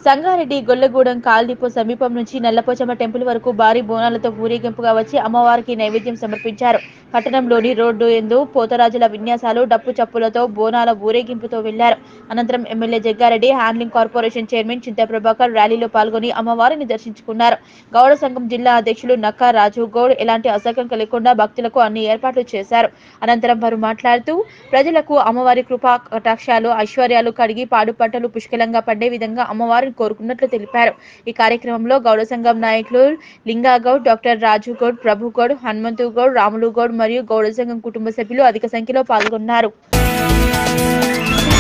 సంగారెడ్డి గొల్లగూడెం కాల్డిపో సమీపం నుంచి నల్లపోచమ్మ టెంపుల్ వరకు భారీ బోనాలతో ఊరేగింపుగా వచ్చి అమ్మవారికి నైవేద్యం సమర్పించారు పట్టణంలోని రోడ్డు ఎందు పోతరాజుల విన్యాసాలు డప్పు చప్పులతో బోనాల ఊరేగింపుతో వెళ్లారు అనంతరం MLA Jaggareddy handling corporation chairman Chinta Prabhakar ర్యాలీలో పాల్గొని అమ్మవారిని దర్శించుకున్నారు గౌడ సంఘం జిల్లా అధ్యక్షులు నక్కా రాజు గౌడ్ ఎలాంటి అసౌకర్యం లేకుండా భక్తులకు అన్ని ఏర్పాట్లు చేశారు అనంతరం వారు మాట్లాడుతూ ప్రజలకు అమ్మవారి కృపా కటాక్షాలు ఐశ్వర్యాలు కడిగి పాడు పంటలు పుష్కలంగా పండే విధంగా అమ్మవారిని కోరుకున్నట్లు తెలిపారు ఈ కార్యక్రమంలో గౌడ సంఘం నాయకులు లింగాగౌడ్ డాక్టర్ రాజు గౌడ్ ప్రభు గౌడ్ హనుమంతు గౌడ్ రాములు గౌడ్ మరియు గౌడ సంఘం కుటుంబ సభ్యులు అధిక సంఖ్యలో పాల్గొన్నారు